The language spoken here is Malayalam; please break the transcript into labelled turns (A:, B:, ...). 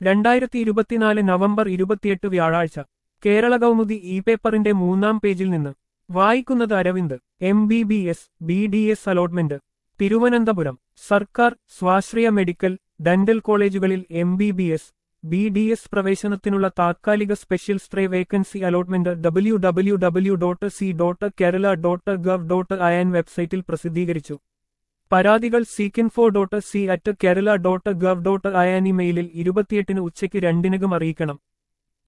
A: രണ്ടായിരത്തി ഇരുപത്തിനാല് നവംബർ ഇരുപത്തിയെട്ട് വ്യാഴാഴ്ച കേരള കൗമുദി ഇ പേപ്പറിന്റെ മൂന്നാം പേജിൽ നിന്ന് വായിക്കുന്നത് Aravind M B B S B D S allotment Thiruvananthapuram സർക്കാർ സ്വാശ്രയ മെഡിക്കൽ ഡെന്റൽ കോളേജുകളിൽ M B B S B D S പ്രവേശനത്തിനുള്ള താത്കാലിക special stray vacancy allotment W W W dot C dot Kerala dot gov dot in വെബ്സൈറ്റിൽ പ്രസിദ്ധീകരിച്ചു പരാതികൾ ceekinfo dot C at Kerala dot gov dot in ഇമെയിലിൽ ഇരുപത്തിയെട്ടിന് ഉച്ചയ്ക്ക് രണ്ടിനകം അറിയിക്കണം